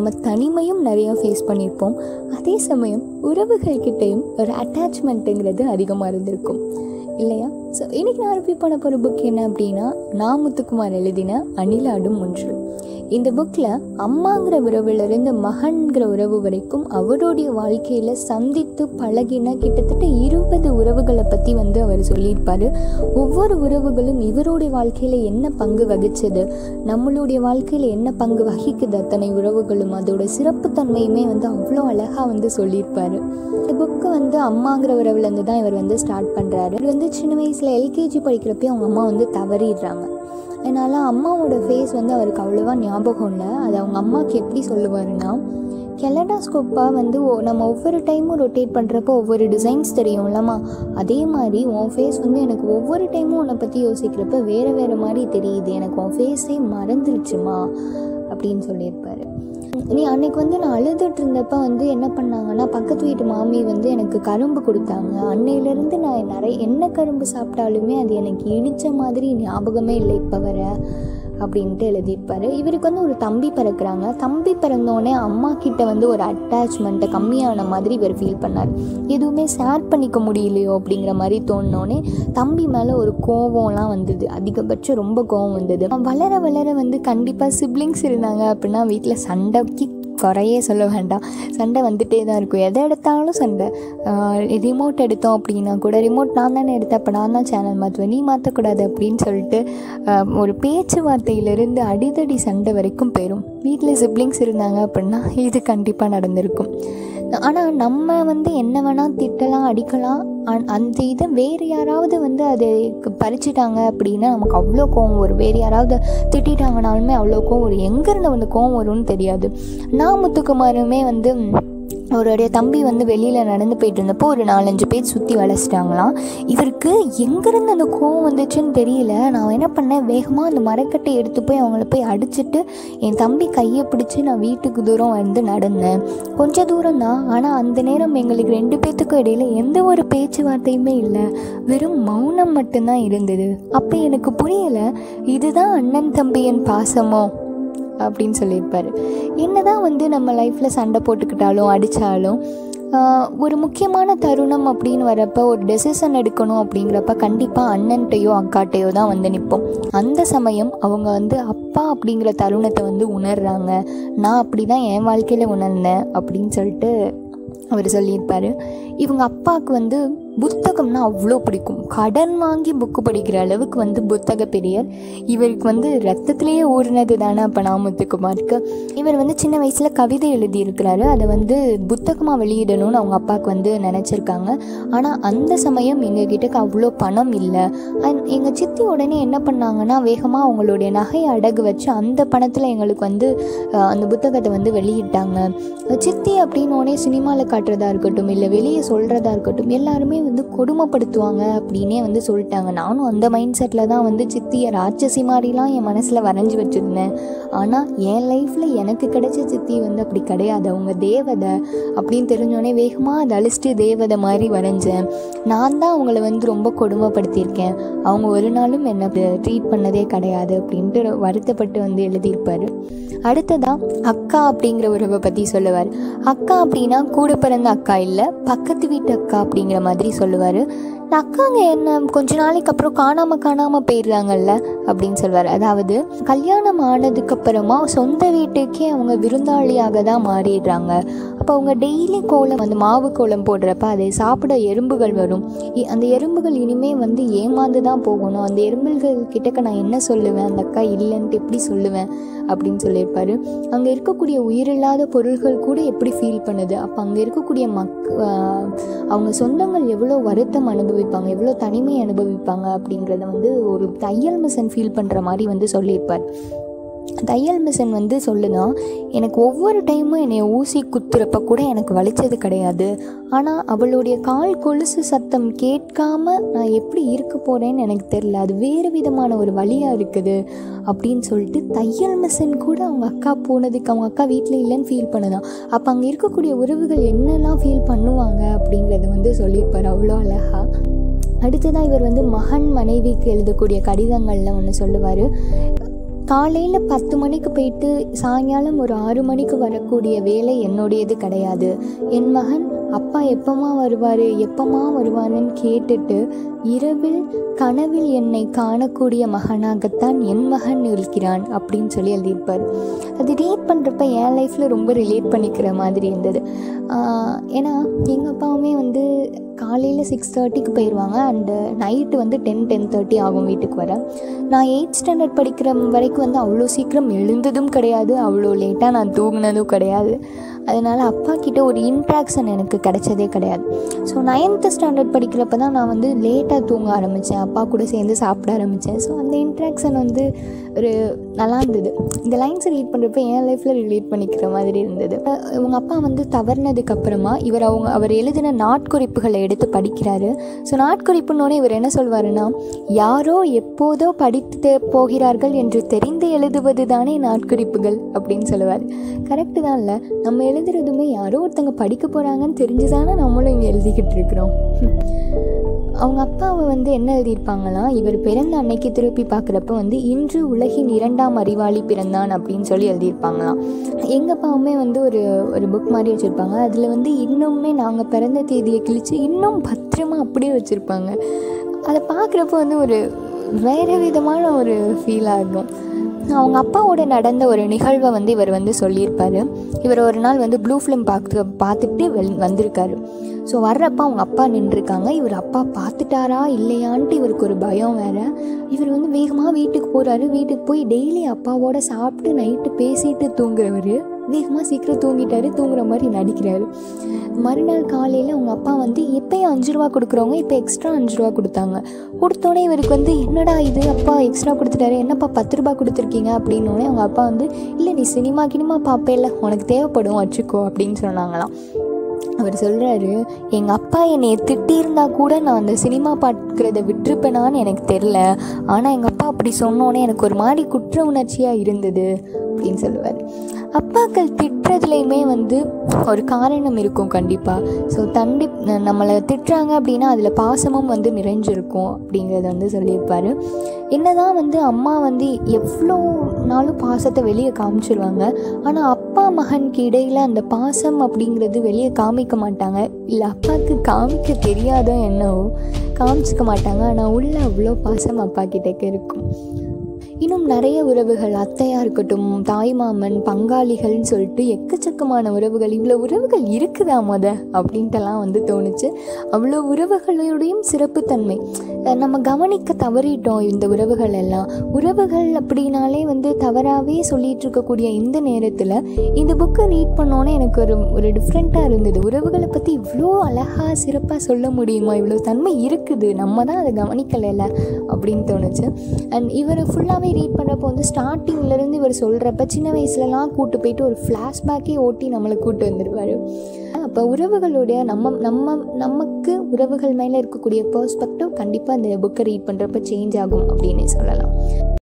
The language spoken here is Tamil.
நம்ம தனிமையும் நிறையா ஃபேஸ் பண்ணியிருப்போம் அதே சமயம் உறவுகள்கிட்டையும் ஒரு அட்டாச்மெண்ட்டுங்கிறது அதிகமாக இருந்திருக்கும் இல்லையா ஸோ இன்றைக்கி நான் ரிவ்யூ பண்ண போகிற புக் என்ன அப்படின்னா நான் முத்துக்குமார் எழுதின அணிலாடும் ஒன்று இந்த புக்கில் அம்மாங்கிற உறவுலேருந்து மகன்கிற உறவு வரைக்கும் அவருடைய வாழ்க்கையில் சந்தித்து பழகின கிட்டத்தட்ட இருபது உறவுகளை பற்றி வந்து அவர் சொல்லியிருப்பார் ஒவ்வொரு உறவுகளும் இவருடைய வாழ்க்கையில் என்ன பங்கு வகிச்சது நம்மளுடைய வாழ்க்கையில் என்ன பங்கு வகிக்குது அத்தனை உறவுகளும் அதோட சிறப்புத்தன்மையுமே வந்து அவ்வளோ அழகாக வந்து சொல்லியிருப்பார் இந்த புக்கு வந்து அம்மாங்கிற உறவுலேருந்து தான் இவர் வந்து ஸ்டார்ட் பண்ணுறாரு இவர் வந்து சின்ன வயசில் எல்கேஜி படிக்கிறப்பே அவங்க அம்மா வந்து தவறிடுறாங்க அதனால் அம்மாவோட ஃபேஸ் வந்து அவருக்கு அவ்வளோவா ஞாபகம் இல்லை அது அவங்க அம்மாவுக்கு எப்படி சொல்லுவாருன்னா கெலடாஸ்கோப்பாக வந்து ஒ- நம்ம ஒவ்வொரு டைமும் ரொட்டேட் பண்ணுறப்போ ஒவ்வொரு டிசைன்ஸ் தெரியும்லம்மா அதே மாதிரி உன் ஃபேஸ் வந்து எனக்கு ஒவ்வொரு டைமும் உன்னை பற்றி யோசிக்கிறப்ப வேறு வேறு மாதிரி தெரியுது எனக்கு உன் ஃபேஸே மறந்துருச்சுமா அப்படின்னு சொல்லியிருப்பாரு நீ அன்னைக்கு வந்து நான் அழுதுட்டு இருந்தப்ப வந்து என்ன பண்ணாங்கன்னா பக்கத்து வீட்டு மாமி வந்து எனக்கு கரும்பு கொடுத்தாங்க அன்னையிலேருந்து நான் நிறைய என்ன கரும்பு சாப்பிட்டாலுமே அது எனக்கு இனிச்ச மாதிரி ஞாபகமே இல்லை இப்போ வர அப்படின்ட்டு எழுதியிருப்பாரு இவருக்கு வந்து ஒரு தம்பி பிறக்கிறாங்க தம்பி பிறந்தோடனே அம்மா கிட்ட வந்து ஒரு அட்டாச்மெண்ட்டை கம்மியான மாதிரி இவர் ஃபீல் பண்ணார் எதுவுமே ஷேர் பண்ணிக்க முடியலையோ அப்படிங்கிற மாதிரி தோணுனோடனே தம்பி மேலே ஒரு கோவம்லாம் வந்தது அதிகபட்சம் ரொம்ப கோவம் வந்தது வளர வளர வந்து கண்டிப்பாக சிப்ளிங்ஸ் இருந்தாங்க அப்படின்னா வீட்டில் சண்டைக்கு குறையே சொல்ல வேண்டாம் சண்டை வந்துட்டே தான் இருக்கும் எதை எடுத்தாலும் சண்டை ரிமோட் எடுத்தோம் அப்படின்னா கூட ரிமோட் நான் தானே எடுத்தேன் அப்போ நான் தான் சேனல் மாற்றுவேன் நீ மாற்றக்கூடாது அப்படின்னு சொல்லிட்டு ஆஹ், ஒரு பேச்சுவார்த்தையிலிருந்து அடிதடி சண்டை வரைக்கும் போயிடும் வீட்டில் சிப்ளிங்ஸ் இருந்தாங்க அப்படின்னா இது கண்டிப்பாக நடந்திருக்கும் ஆனால் நம்ம வந்து என்ன வேணால் திட்டலாம் அடிக்கலாம் அ- அந்த இதை வேறு யாராவது வந்து அதை க- பறிச்சிட்டாங்க அப்படின்னா நமக்கு அவ்வளோ கோவம் வரும் வேறு யாராவது திட்டிட்டாங்கனாலுமே அவ்வளோ கோவம் வரும் எங்கேருந்து வந்து கோவம் வரும்னு தெரியாது நான் முத்துக்குமாருமே வந்து அவருடைய தம்பி வந்து வெளியில் நடந்து போயிட்டு இருந்தப்போ ஒரு நாலஞ்சு பேர் சுற்றி வளைச்சிட்டாங்களாம் இவருக்கு எங்கேருந்து அந்த கோவம் வந்துச்சுன்னு தெரியல நான் என்ன பண்ணேன் வேகமாக அந்த மரக்கட்டை எடுத்து போய் அவங்கள போய் அடிச்சிட்டு என் தம்பி கையை பிடிச்சி நான் வீட்டுக்கு தூரம் வந்து நடந்தேன் கொஞ்சம் தூரம் தான் ஆனால் அந்த நேரம் எங்களுக்கு ரெண்டு பேர்த்துக்கும் இடையில எந்த ஒரு பேச்சுவார்த்தையுமே இல்லை வெறும் மௌனம் மட்டும்தான் இருந்தது அப்போ எனக்கு புரியலை இதுதான் அண்ணன் தம்பியின் பாசமோ அப்படின்னு சொல்லியிருப்பாரு என்னதான் வந்து நம்ம லைஃப்பில் சண்டை போட்டுக்கிட்டாலும் அடித்தாலும் ஒரு முக்கியமான தருணம் அப்படின்னு வரப்போ ஒரு டெசிஷன் எடுக்கணும் அப்படிங்கிறப்ப கண்டிப்பாக அண்ணன்ட்டையோ அக்காட்டையோ தான் வந்து நிற்போம் அந்த சமயம் அவங்க வந்து அப்பா அப்படிங்கிற தருணத்தை வந்து உணர்றாங்க நான் அப்படி தான் என் வாழ்க்கையில் உணர்ந்தேன் அப்படின்னு சொல்லிட்டு அவர் சொல்லியிருப்பார் இவங்க அப்பாவுக்கு வந்து புத்தகம்னா அவ்வளோ பிடிக்கும் கடன் வாங்கி புக்கு படிக்கிற அளவுக்கு வந்து புத்தக பிரியர் இவருக்கு வந்து ரத்தத்திலேயே ஊறினது தானே அப்போ நாமத்துக்குமாருக்கு இவர் வந்து சின்ன வயசில் கவிதை எழுதியிருக்கிறாரு அதை வந்து புத்தகமாக வெளியிடணும்னு அவங்க அப்பாவுக்கு வந்து நினச்சிருக்காங்க ஆனால் அந்த சமயம் எங்கள் கிட்டக்கு அவ்வளோ பணம் இல்லை அண்ட் எங்கள் சித்தி உடனே என்ன பண்ணாங்கன்னா வேகமாக அவங்களுடைய நகையை அடகு வச்சு அந்த பணத்தில் எங்களுக்கு வந்து அஹ், அந்த புத்தகத்தை வந்து வெளியிட்டாங்க சித்தி அப்படின்னோடனே சினிமாவில் காட்டுறதா இருக்கட்டும் இல்லை வெளியே சொல்கிறதா இருக்கட்டும் எல்லாருமே வந்து கொடுமைப்படுத்துவாங்க அப்படின்னே வந்து சொல்லிட்டாங்க நானும் அந்த மைண்ட் செட்டில் தான் வந்து சித்தியை ராட்சசி மாதிரிலாம் என் மனசில் வரைஞ்சி வச்சுருந்தேன் ஆனால் என் லைஃப்பில் எனக்கு கிடைச்ச சித்தி வந்து அப்படி கிடையாது அவங்க தேவதை அப்படின்னு தெரிஞ்சோடனே வேகமாக அதை அழிச்சிட்டு தேவதை மாதிரி வரைஞ்சேன் நான் தான் அவங்கள வந்து ரொம்ப கொடுமைப்படுத்தியிருக்கேன் அவங்க ஒரு நாளும் என்னை ட்ரீட் பண்ணதே கிடையாது அப்படின்ட்டு வருத்தப்பட்டு வந்து எழுதியிருப்பார் அடுத்ததான் அக்கா அப்படிங்கிற உறவை பற்றி சொல்லுவார் அக்கா அப்படின்னா கூட பிறந்த அக்கா இல்லை பக்கத்து வீட்டு அக்கா அப்படிங்கிற மாதிரி சொல்லுவார் இந்த அக்காங்க என்ன கொஞ்ச நாளைக்கு அப்புறம் காணாமல் காணாமல் போயிடுறாங்கல்ல அப்படின்னு சொல்வார் அதாவது கல்யாணம் ஆனதுக்கு அப்புறமா சொந்த வீட்டுக்கே அவங்க விருந்தாளியாக தான் மாறிடுறாங்க அப்போ அவங்க டெய்லி கோலம் அந்த மாவு கோலம் போடுறப்ப அதை சாப்பிட எறும்புகள் வரும் இ- அந்த எறும்புகள் இனிமே வந்து ஏமாந்து தான் போகணும் அந்த எறும்புகள் கிட்டக்க நான் என்ன சொல்லுவேன் அந்த அக்கா இல்லைன்ட்டு எப்படி சொல்லுவேன் அப்படின்னு சொல்லியிருப்பாரு அங்கே இருக்கக்கூடிய உயிரில்லாத பொருள்கள் கூட எப்படி ஃபீல் பண்ணுது அப்போ அங்கே இருக்கக்கூடிய மக் ஆஹ் அவங்க சொந்தங்கள் எவ்வளோ வருத்தம் அனுபவிப்பாங்க எவ்வளோ தனிமை அனுபவிப்பாங்க அப்படிங்கிறத வந்து ஒரு தையல் மிஷன் ஃபீல் பண்ணுற மாதிரி வந்து சொல்லியிருப்பார் தையல் மிஷன் வந்து சொல்லுதான் எனக்கு ஒவ்வொரு டைமும் என்னை ஊசி குத்துறப்ப கூட எனக்கு வலிச்சது கிடையாது ஆனால் அவளுடைய கால் கொலுசு சத்தம் கேட்காம நான் எப்படி இருக்க போகிறேன்னு எனக்கு தெரில அது வேறு விதமான ஒரு வழியாக இருக்குது அப்படின்னு சொல்லிட்டு தையல் மிஷின் கூட அவங்க அக்கா போனதுக்கு அவங்க அக்கா வீட்டில் இல்லைன்னு ஃபீல் பண்ணுதான் அப்போ அங்கே இருக்கக்கூடிய உறவுகள் என்னெல்லாம் ஃபீல் பண்ணுவாங்க அப்படிங்கிறத வந்து சொல்லியிருப்பார் அவ்வளோ அழகாக அடுத்ததாக இவர் வந்து மகன் மனைவிக்கு எழுதக்கூடிய கடிதங்களில் ஒன்று சொல்லுவார் காலையில் பத்து மணிக்கு போயிட்டு சாயங்காலம் ஒரு ஆறு மணிக்கு வரக்கூடிய வேலை என்னுடையது கிடையாது என் மகன் அப்பா எப்பமா வருவார் எப்பமா வருவாருன்னு கேட்டுட்டு இரவில் கனவில் என்னை காணக்கூடிய மகனாகத்தான் என் மகன் இருக்கிறான் அப்படின்னு சொல்லி எழுதியிருப்பார் அது ரீட் பண்ணுறப்ப என் லைஃப்பில் ரொம்ப ரிலேட் பண்ணிக்கிற மாதிரி இருந்தது ஆஹ் ஏன்னா எங்கள் அப்பாவுமே வந்து காலையில் சிக்ஸ் தேர்ட்டிக்கு போயிடுவாங்க அண்டு நைட்டு வந்து டென் டென் தேர்ட்டி ஆகும் வீட்டுக்கு வர நான் எயிட் ஸ்டாண்டர்ட் படிக்கிற வரைக்கும் வந்து அவ்வளோ சீக்கிரம் எழுந்ததும் கிடையாது அவ்வளோ லேட்டாக நான் தூங்கினதும் கிடையாது அதனால் அப்பா கிட்ட ஒரு இன்ட்ராக்ஷன் எனக்கு கிடைச்சதே கிடையாது ஸோ நைன்த்து ஸ்டாண்டர்ட் படிக்கிறப்ப தான் நான் வந்து லேட்டாக தூங்க ஆரம்பித்தேன் அப்பா கூட சேர்ந்து சாப்பிட ஆரம்பித்தேன் ஸோ அந்த இன்ட்ராக்ஷன் வந்து ஒரு நல்லா இருந்தது இந்த லைன்ஸை ரீட் பண்ணுறப்ப என் லைஃப்பில் ரிலேட் பண்ணிக்கிற மாதிரி இருந்தது அஹ் இவங்க அப்பா வந்து தவறுனதுக்கு அப்புறமா இவர் அவங்க அவர் எழுதின நாட்குறிப்புகளை எடுத்து படிக்கிறாரு ஸோ நாட்குறிப்புன்னோடனே இவர் என்ன சொல்வாருன்னா யாரோ எப்போதோ படித்து போகிறார்கள் என்று தெரிந்து எழுதுவது தானே நாட்குறிப்புகள் அப்படின்னு சொல்லுவார் கரெக்டு தான் இல்லை நம்ம எழுதுறதுமே யாரோ ஒருத்தங்க படிக்க போகிறாங்கன்னு தெரிஞ்சு தானே நம்மளும் இங்கே எழுதிக்கிட்டு இருக்கிறோம் அவங்க அப்பாவை வந்து என்ன எழுதியிருப்பாங்களாம் இவர் பிறந்த அன்னைக்கு திருப்பி பார்க்குறப்ப வந்து இன்று உலகின் இரண்டாம் அறிவாளி பிறந்தான் அப்படின்னு சொல்லி எழுதியிருப்பாங்களாம் எங்கள் அப்பாவுமே வந்து ஒரு ஒரு புக் மாதிரி வச்சுருப்பாங்க அதில் வந்து இன்னுமே நாங்கள் பிறந்த தேதியை கிழித்து இன்னும் பத்திரமா அப்படியே வச்சுருப்பாங்க அதை பார்க்குறப்ப வந்து ஒரு வேறு விதமான ஒரு ஃபீலாக இருக்கும் அவங்க அப்பாவோட நடந்த ஒரு நிகழ்வை வந்து இவர் வந்து சொல்லியிருப்பார் இவர் ஒரு நாள் வந்து ப்ளூ ஃபிலிம் பார்த்து பார்த்துட்டு வெள் வந்திருக்காரு ஸோ வர்றப்ப அவங்க அப்பா நின்றுருக்காங்க இவர் அப்பா பார்த்துட்டாரா இல்லையான்ட்டு இவருக்கு ஒரு பயம் வேற இவர் வந்து வேகமாக வீட்டுக்கு போகிறாரு வீட்டுக்கு போய் டெய்லி அப்பாவோட சாப்பிட்டு நைட்டு பேசிட்டு தூங்குறவர் வேகமாக சீக்கிரம் தூங்கிட்டாரு தூங்குற மாதிரி நடிக்கிறாரு மறுநாள் காலையில் அவங்க அப்பா வந்து எப்பயும் அஞ்சு ரூபா கொடுக்குறவங்க இப்போ எக்ஸ்ட்ரா அஞ்சு ரூபா கொடுத்தாங்க கொடுத்தோடனே இவருக்கு வந்து என்னடா இது அப்பா எக்ஸ்ட்ரா கொடுத்துட்டாரு என்னப்பா பத்து ரூபா கொடுத்துருக்கீங்க அப்படின்னோடனே அவங்க அப்பா வந்து இல்லை நீ சினிமா கினிமா பார்ப்பேல்ல உனக்கு தேவைப்படும் வச்சுக்கோ அப்படின்னு சொன்னாங்களாம் அவர் சொல்கிறாரு எங்கள் அப்பா என்னை திட்டியிருந்தா கூட நான் அந்த சினிமா பார்க்குறத விட்டுருப்பேனான்னு எனக்கு தெரில ஆனால் எங்கள் அப்பா அப்படி சொன்னோன்னே எனக்கு ஒரு மாதிரி குற்ற உணர்ச்சியாக இருந்தது அப்படின்னு சொல்லுவார் அப்பாக்கள் திட்டுறதுலையுமே வந்து ஒரு காரணம் இருக்கும் கண்டிப்பாக ஸோ தண்டி நம்மளை திட்டுறாங்க அப்படின்னா அதில் பாசமும் வந்து நிறைஞ்சிருக்கும் அப்படிங்கிறத வந்து சொல்லியிருப்பார் என்னதான் வந்து அம்மா வந்து எவ்வளோ நாளும் பாசத்தை வெளியே காமிச்சிருவாங்க ஆனால் அப்பா மகனுக்கு இடையில் அந்த பாசம் அப்படிங்கிறது வெளியே காமிக்க மாட்டாங்க இல்லை அப்பாவுக்கு காமிக்க தெரியாதோ என்னவோ காமிச்சிக்க மாட்டாங்க ஆனால் உள்ள அவ்வளோ பாசம் அப்பா கிட்டக்க இருக்கும் இன்னும் நிறைய உறவுகள் அத்தையாக இருக்கட்டும் தாய்மாமன் பங்காளிகள்னு சொல்லிட்டு எக்கச்சக்கமான உறவுகள் இவ்வளோ உறவுகள் இருக்குதா முத அப்படின்ட்டுலாம் வந்து தோணுச்சு அவ்வளோ உறவுகளோடையும் சிறப்புத்தன்மை அஹ் நம்ம கவனிக்க தவறிட்டோம் இந்த உறவுகள் எல்லாம் உறவுகள் அப்படின்னாலே வந்து தவறாகவே சொல்லிட்டு இருக்கக்கூடிய இந்த நேரத்தில் இந்த புக்கை ரீட் பண்ணோன்னே எனக்கு ஒரு ஒரு டிஃப்ரெண்ட்டாக இருந்தது உறவுகளை பற்றி இவ்வளோ அழகாக சிறப்பாக சொல்ல முடியுமா இவ்வளோ தன்மை இருக்குது நம்ம தான் அதை கவனிக்கலைல அப்படின்னு தோணுச்சு அண்ட் இவர் ஃபுல்லாகவே ரீட் பண்ணுறப்போ வந்து ஸ்டார்டிங்லேருந்து இவர் சொல்கிறப்ப சின்ன வயசுலலாம் கூட்டு போயிட்டு ஒரு ஃப்ளாஷ்பேக்கே ஓட்டி நம்மளை கூட்டு வந்துடுவார் அப்போ உறவுகளுடைய நம்ம நம்ம நமக்கு உறவுகள் மேலே இருக்கக்கூடிய பெர்ஸ்பெக்டிவ் கண்டிப்பாக இந்த புக்கை ரீட் பண்ணுறப்ப சேஞ்ச் ஆகும் அப்படின்னு சொல்லலாம்